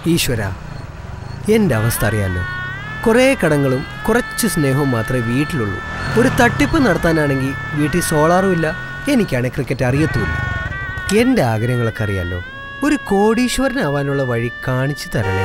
ഈശ്വര എൻ്റെ അവസ്ഥ അറിയാലോ കുറേ കടങ്ങളും കുറച്ച് സ്നേഹവും മാത്രമേ വീട്ടിലുള്ളൂ ഒരു തട്ടിപ്പ് നടത്താനാണെങ്കിൽ വീട്ടിൽ സോളാറും ഇല്ല എനിക്കാണെങ്കിൽ ക്രിക്കറ്റ് അറിയത്തുമില്ല എൻ്റെ ആഗ്രഹങ്ങളൊക്കെ അറിയാലോ ഒരു കോടീശ്വരനാവാനുള്ള വഴി കാണിച്ചു തരണേ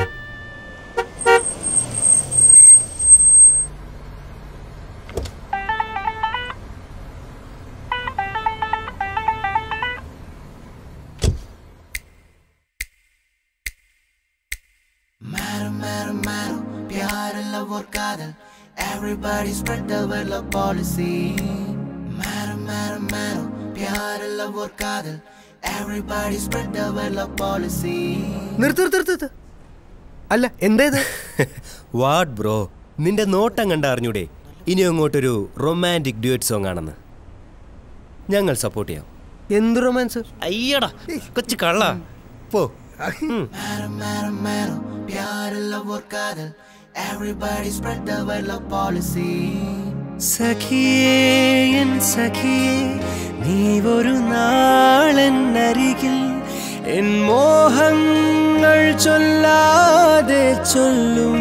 Matter, matter, matter, प्यार love और कादल Everybody spread the word love policy Matter, matter, matter, प्यार love और कादल Everybody spread the word love policy നിർത്ത് നിർത്ത് നിർത്ത് നിർത്ത്. അല്ല എന്തേത് വാട്ട് ബ്രോ നിന്റെ നോട്ടം കണ്ട അറിഞ്ഞൂടെ ഇനി അങ്ങോട്ടൊരു റൊമാൻറ്റിക് ഡ്യൂറ്റ് സോങ് ആണെന്ന് ഞങ്ങൾ സപ്പോർട്ട് ചെയ്യാം എന്ത് റൊമാൻസ് അയ്യടാ കൊച്ചു കള്ള പോ Matter, matter, matter, प्यार love और कादल Everybody spread the word love policy സഖിയേ എൻ സഖിയേ നീ ഒരു നാളൻ അരികിൽ എൻ മോഹങ്ങൾ ചൊല്ലാതെ ചൊല്ലും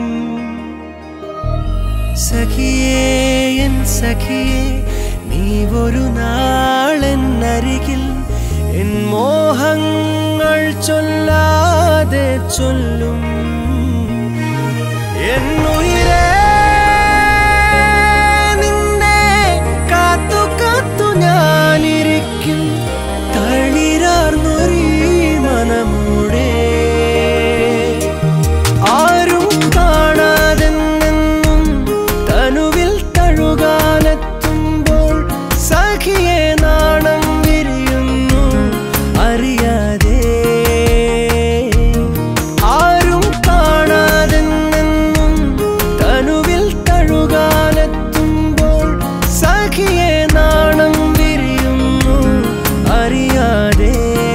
സഖിയേ എൻ സഖിയേ നീ ഒരു നാളൻ അരികിൽ എൻ മോഹങ്ങൾ ചൊല്ലാതെ ചൊല്ലും എന്നുയിരേ നിന്നെ കാത്തു കാത്തു ഞാനിരിക്കും തളിരാർന്നൊരീ മനമൂടെ ആരും കാണാതെന്നെന്നും തനുവിൽ തഴുകാനെത്തുമ്പോൾ സഖിയെ നാണം വിരിയുന്നു അറിയാതെ ആരും കാണാതെന്നെന്നും തനുവിൽ തഴുകാനെത്തുമ്പോൾ സഖിയെ നാണം വിരിയുന്നു അറിയാതെ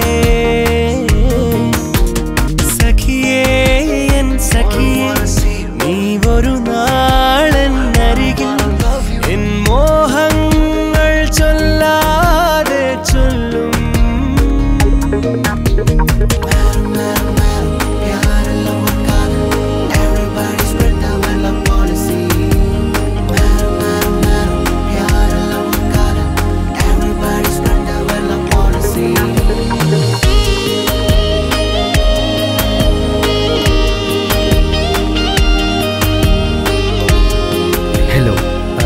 സഖിയേ എൻ സഖിയേ നീ ഒരു നാളൻ അരികിൽ എൻ മോഹങ്ങൾ ചൊല്ലാതെ ചൊല്ലും प्यार love और कादल Everybody spread the word love policy Matter, matter, matter, प्यार love और कादल Everybody spread the word love policy hello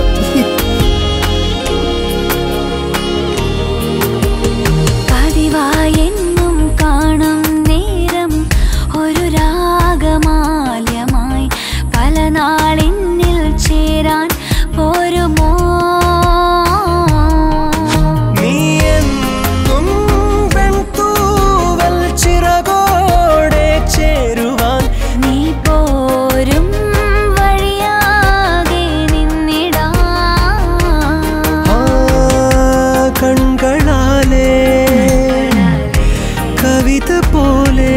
പതിവായെന്നും കാണും നേരം ഒരു രാഗമാല്യമായി പല നാളിന്നിൽ ചേരാൻ പോരുമോ നീ എന്നും വെൺതൂവൽ ചിറകോടെ ചേരുവാൻ നീ പോരും വഴിയാകെ നിന്നിടാ ആ കൺകളാലേ കവിത പോലെ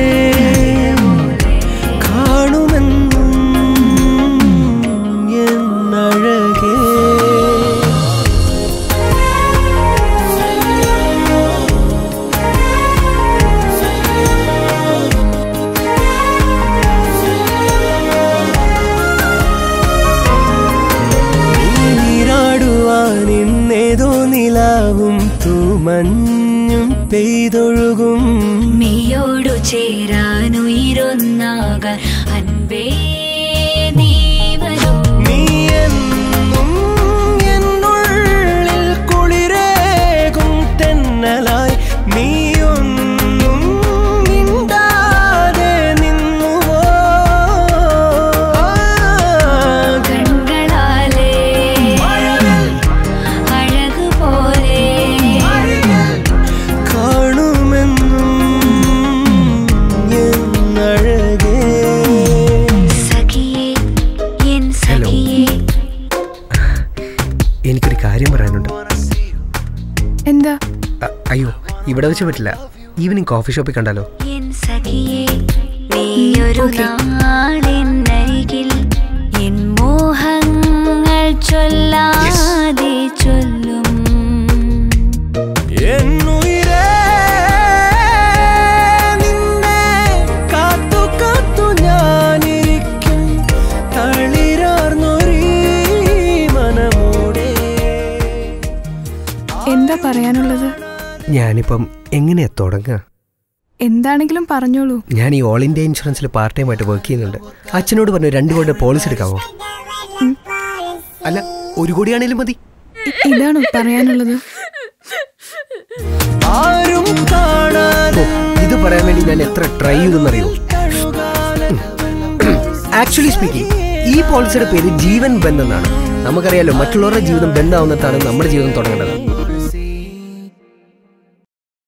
കാണുമെന്നും എന്നഴകേ നീരാടുവാൻ ഇന്നേതോ നിലാവും തൂമഞ്ഞും പെയ്തൊഴുകും നീയോടു ചേരാനുയിരുന്നാകാൻ അൻപേ നീ വരൂ നീ എന്നും എന്നുള്ളിൽ കുളിരേകും തെന്നലായി നീയൊന്നും മിണ്ടാതെ നിന്നുവോ കണ്ണുകളാലേ അഴകു പോലെ കാണുമെന്നും എന്നഴകേ സഖിയേ എൻ ഹലോ. സഖിയേ എനിക്കൊരു കാര്യം പറയാനുണ്ട് എന്താ അ- അയ്യോ ഇവിടെ വെച്ച് പറ്റില്ല ഈവനിങ് കോഫി ഷോപ്പിൽ കണ്ടാലോ എൻ സഖിയേ നീയൊരു നാളിനരികിൽ എൻ മോഹങ്ങൾ ചൊല്ലാതെ ചൊല്ലും എന്നുയിരേ നിന്നെ കാത്തു കാത്തു എന്താ പറയാനുള്ളത് ഞാനിപ്പം എങ്ങനെയാ തുടങ്ങുക എന്താണെങ്കിലും പറഞ്ഞോളൂ ഞാൻ ഈ ഓൾ ഇന്ത്യ ഇൻഷുറൻസിൽ പാർട്ട് ടൈം ആയിട്ട് വർക്ക് ചെയ്യുന്നുണ്ട് അച്ഛനോട് പറഞ്ഞു രണ്ട് കോടി പോളിസി എടുക്കാമോ അല്ല ഒരു കോടിയാണേലും മതി ഇ- ഇതാണോ പറയാനുള്ളത് ആരും ഇത് പറയാൻ വേണ്ടി ഞാൻ എത്ര ട്രൈ ചെയ്തെന്നറിയോ ആക്ച്വലി സ്പീക്കിംഗ് ഈ പോളിസിയുടെ പേര് ജീവൻ ബന്ധം എന്നാണ് നമുക്കറിയാലോ മറ്റുള്ളവരുടെ ജീവിതം ബന്ധമാവുന്നിട്ടാണ് നമ്മുടെ ജീവിതം തുടങ്ങേണ്ടത്